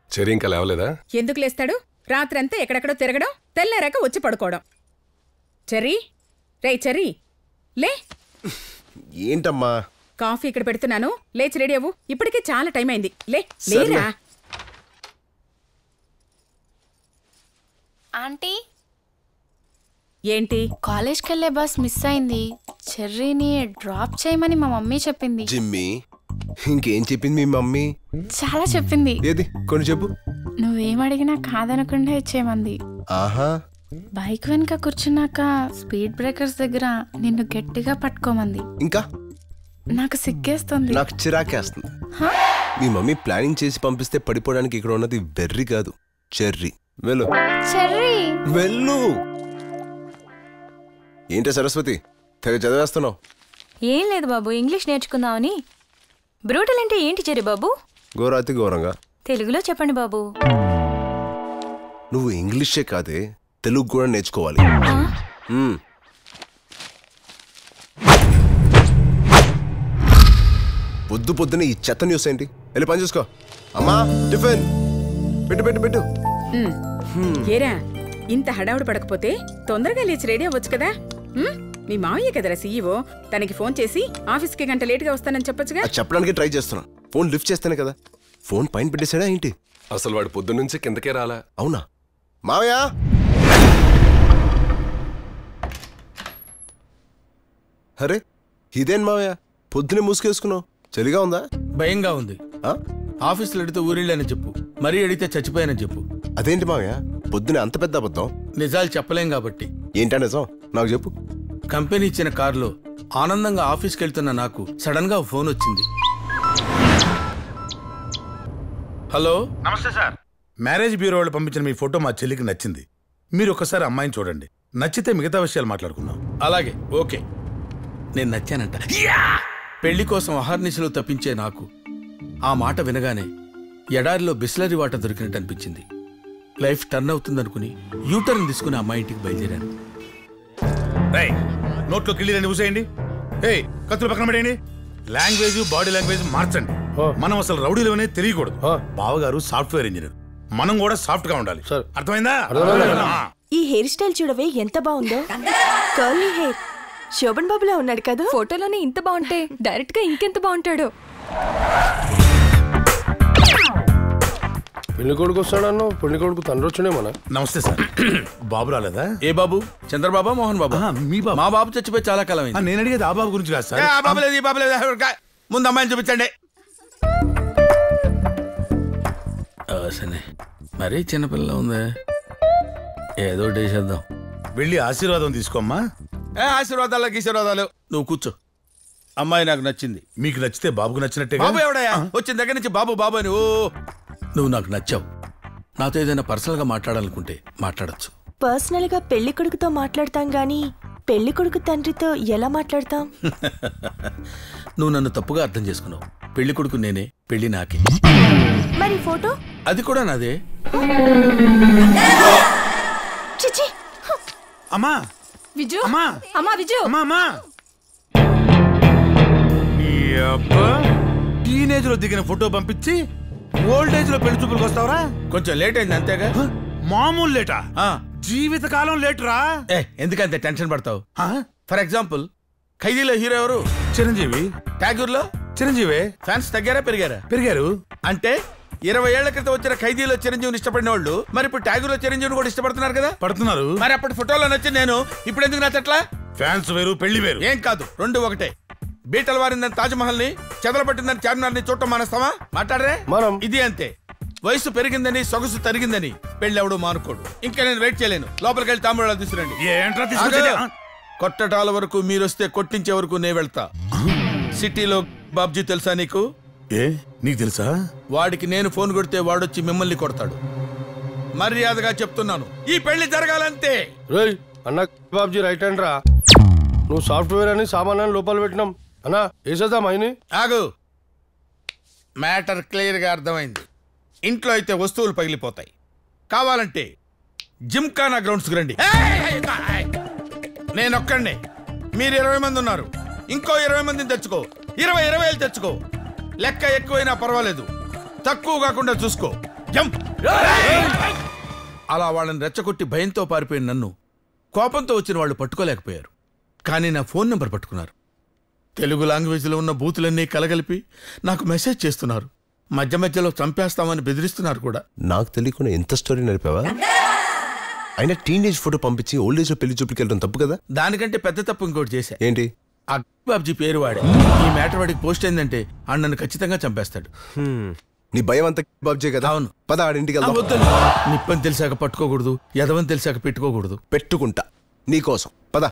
చెరి ఇంకా లేవలేదా ఎందుకు లేస్తాడు రాత్రంతా ఎక్కడెక్కడో తిరగడం తెల్లారాక వచ్చి పడుకోవడం చెర్రీ రే చెర్రీ లే ఏంటమ్మా కాఫీ ఇక్కడ పెడుతున్నాను లేచి రెడీ అవ్వు ఇప్పటికే చాలా టైం అయింది లే లేరా ఆంటీ ఏంటి కాలేజ్కి వెళ్ళే బస్ మిస్ అయింది చెర్రీని డ్రాప్ చేయమని మా మమ్మీ చెప్పింది జిమ్మి ఇంకేం చెప్పింది మీ మమ్మీ చాలా చెప్పింది ఏది కొన్ని చెప్పు నువ్వేం అడిగినా కాదనకుండా ఇచ్చేమంది ఆహా బైక్ వెనుక కూర్చున్నాక స్పీడ్ బ్రేకర్స్ దగ్గర నిన్ను గట్టిగా పట్టుకోమంది ఇంకా నాకు సిగ్గేస్తుంది నాకు చిరాకేస్తుంది హా? మీ మమ్మీ ప్లానింగ్ చేసి పంపిస్తే పడిపోవడానికి ఇక్కడ ఉన్నది వెర్రి కాదు చెర్రీ వెళ్ళు చెర్రీ వెళ్ళు ఏంటి సరస్వతి తెగ చదివేస్తున్నావు ఏం లేదు బాబు ఇంగ్లీష్ నేర్చుకుందామని బ్రూటల్ అంటే ఏంటి చెరి బాబు ఘోరాతి ఘోరంగా తెలుగులో చెప్పండి బాబు నువ్వు ఇంగ్లీషే కాదే తెలుగు కూడా నేర్చుకోవాలి మ్మ్. పొద్దు పొద్దున ఈ చెత్త న్యూస్ ఏంటి వెళ్ళి పని చూసుకో అమ్మా టిఫిన్ పెట్టు పెట్టు పెట్టు ఉమ్. ఏరా ఇంత హడావుడు పడకపోతే తొందరగా లేచి రెడీ అవ్వచ్చు కదా ఉమ్? మీ మావయ్య కదరా సీఈఓ తనకి ఫోన్ చేసి ఆఫీస్కి గంట లేట్గా వస్తానని చెప్పొచ్చుగా అది చెప్పడానికి ట్రై చేస్తున్నా ఫోన్ లిఫ్ట్ చేస్తేనే కదా ఫోన్ పైన పెట్టేశాడా ఏంటి అసలు వాడు పొద్దున్నుంచి కిందకే రాలా అవునా మావయ్య అరే ఇదేం మావయ్య పొద్దునే మూసుకేసుకున్నావు చలిగా ఉందా భయంగా ఉంది ఆ? ఆఫీసులో అడిగితే ఊరిళ్ళని చెప్పు మరీ అడిగితే చచ్చిపోయానని చెప్పు అదేంటి మావయ్య పొద్దునే అంత పెద్ద అబద్ధం నిజాలు చెప్పలేం కాబట్టి ఏంటా నిజం నాకు చెప్పు కంపెనీ ఇచ్చిన కారులో ఆనందంగా ఆఫీస్కి వెళ్తున్న నాకు సడన్ గా ఓ ఫోన్ వచ్చింది హలో నమస్తే సార్ మ్యారేజ్ బ్యూరో వాళ్ళు పంపించిన మీ ఫోటో మా చెల్లికి నచ్చింది మీరు ఒకసారి అమ్మాయిని చూడండి నచ్చితే మిగతా విషయాలు మాట్లాడుకుందాం అలాగే ఓకే నేను నచ్చానంట పెళ్లి కోసం అహర్నిశలు తప్పించే నాకు ఆ మాట వినగానే ఎడారిలో బిస్లరీ వాటర్ దొరికినట్టు అనిపించింది లైఫ్ టర్న్ అవుతుందనుకుని యూటర్న్ తీసుకుని అమ్మాయి ఇంటికి బయలుదేరాను రేయ్ నోట్లో కిళ్ళీలని ఊసేయండి ఏయ్ కత్తులు పక్కన పడేయండి లాంగ్వేజ్ బాడీ లాంగ్వేజ్ మార్చండి మనం అసలు రౌడీలు అనేది తెలియకూడదు బావగారు సాఫ్ట్వేర్ ఇంజనీర్ మనం కూడా సాఫ్ట్ గా ఉండాలి అర్థమైందా ఆ. ఈ హెయిర్ స్టైల్ చూడవే ఎంత బాగుందో కర్లీ హెయిర్ శోభన్ బాబులా ఉన్నాడు కదా ఫోటోలోనే ఇంత బాగుంటే డైరెక్ట్ గా ఇంకెంత బాగుంటాడు పెళ్లి కొడుకు వస్తాడన్నావు పెళ్లి కొడుకు తండ్రి వచ్చినే మన నమస్తే సార్ బాబు రాలేదా ఏ బాబు చంద్రబాబా మోహన్ బాబు ఆహా, మీ బాబు మా బాబు చచ్చిపోయి చాలా కాలం ఆ, అయింది నేను అడిగేది ఆ బాబు గురించి కాదు ఏ, సార్ ఆ బాబు లేదు ఈ బాబు లేదు ఎవరికా? ముందు అమ్మాయిని చూపించండి సరే మరీ చిన్నపిల్ల ఉంది ఏదో ఒకటి వేసేద్దాం వెళ్ళి ఆశీర్వాదం తీసుకోమ్మా ఏ ఆశీర్వాదాలు ఆశీర్వాదాలు నువ్వు కూర్చో అమ్మాయి నాకు నచ్చింది మీకు నచ్చితే బాబుకు నచ్చినట్టే బాబు ఎవడయ్యా వచ్చిన దగ్గర నుంచి బాబు బాబు అని ఓ నువ్వు నాకు నచ్చావు నాతో ఏదైనా పర్సనల్ గా మాట్లాడాలనుకుంటే మాట్లాడచ్చు పర్సనల్ గా పెళ్లి కొడుకుతో మాట్లాడతాం గాని పెళ్లి కొడుకు తండ్రితో ఎలా మాట్లాడతాం నువ్వు నన్ను తప్పుగా అర్థం చేసుకున్నావు పెళ్లి కొడుకు నేనే పెళ్లి నాకే మరి ఫోటో అది కూడా నాదే చిచి అమ్మా విజు అమ్మా అమ్మా విజు అమ్మా అమ్మా ఈ అబ్బా టీనేజ్ లో దిగిన ఫోటో పంపించి ఓల్డ్ ఏజ్ లో పెళ్లి చూపులకు వస్తావరా కొంచెం లేట్ అయింది అంతేగా హ? మామూలు లేటా ఆ, జీవితకాలం లేటురా ఏ ఎందుకంత టెన్షన్ పడతావు ఆ? ఫర్ ఎగ్జాంపుల్ ఖైదీలో హీరో ఎవరు చిరంజీవి ట్యాగూర్లో చిరంజీవి ఫ్యాన్స్ తగ్గారా పెరిగారా పెరిగారు అంటే ఇరవై ఏళ్ల క్రితం వచ్చిన ఖైదీలో చిరంజీవిని ఇష్టపడిన వాళ్ళు మరి ఇప్పుడు ట్యాగూర్లో చిరంజీవిని కూడా ఇష్టపడుతున్నారు కదా పడుతున్నారు మరి అప్పటి ఫోటోలో నచ్చి నేను ఇప్పుడు ఎందుకు నచ్చట్లా ఫ్యాన్స్ వేరు పెళ్లి వేరు ఏం కాదు రెండు ఒకటే బీటలు వారిందని తాజ్ మహల్ ని చెదలబట్టిందని చార్మినార్ ని చూడటం మానేస్తావా మాట్లాడరే మనం. ఇది అంతే వయసు పెరిగిందని సొగసు తరిగిందని పెళ్లి ఎవడు మానుకోడు ఇంకా నేను వెయిట్ చేయలేను లోపలికి వెళ్ళి తాంబూలాలు తీసుకురండి ఏంట్రా తీసుకొచ్చేది? ఆగు. కొట్టటాల వరకు మీరొస్తే కొట్టించే వరకు నే వెళ్తా సిటీలో బాబ్జీ తెలుసా నీకు ఏ నీకు తెలుసా వాడికి నేను ఫోన్ కొడితే వాడొచ్చి మిమ్మల్ని కొడతాడు మర్యాదగా చెప్తున్నాను ఈ పెళ్లి జరగాలంతే రేయ్ అన్న బాబ్జీ రైట్ హ్యాండ్ రా నువ్వు సాఫ్ట్వేర్ అని సామాన్యాన్ని లోపల పెట్టినాం అన్నా వేసేద్దాం అయిని ఆగు మ్యాటర్ క్లియర్గా అర్థమైంది ఇంట్లో అయితే వస్తువులు పగిలిపోతాయి కావాలంటే జిమ్ఖానా గ్రౌండ్స్కి రండి నేను ఒక్కడినే మీరు ఇరవై మంది ఉన్నారు ఇంకో ఇరవై మందిని తెచ్చుకో ఇరవై ఇరవై వేలు తెచ్చుకో లెక్క ఎక్కువైనా పర్వాలేదు తక్కువ కాకుండా చూసుకో జంప్ అలా వాళ్ళని రెచ్చగొట్టి భయంతో పారిపోయిన నన్ను కోపంతో వచ్చిన వాళ్ళు పట్టుకోలేకపోయారు కానీ నా ఫోన్ నెంబర్ పట్టుకున్నారు తెలుగు లాంగ్వేజ్లో ఉన్న బూతులన్నీ కలగలిపి నాకు మెసేజ్ చేస్తున్నారు మధ్య మధ్యలో చంపేస్తామని బెదిరిస్తున్నారు కూడా నాకు తెలియకుండా ఎంత స్టోరీ నడిపావా అయినా టీనేజ్ ఫోటో పంపించి ఓల్డ్ ఏజ్ లో పెళ్లి చూపులకి వెళ్ళడం తప్పు కదా దానికంటే పెద్ద తప్పు ఇంకోటి చేశా ఏంటి ఆ బాబ్జీ పేరు వాడే ఈ మ్యాటర్ వాడికి పోస్ట్ అయిందంటే ఆ నన్ను ఖచ్చితంగా చంపేస్తాడు హ్మ్. నీ భయం అంతా బాబ్జీ కదా అవును. పద ఆడింటికి ఆ, వెళ్దాం వద్దండి నిప్పని తెలిసాక పట్టుకోకూడదు ఎదవని తెలిసాక పెట్టుకోకూడదు పెట్టుకుంటా నీకోసం పద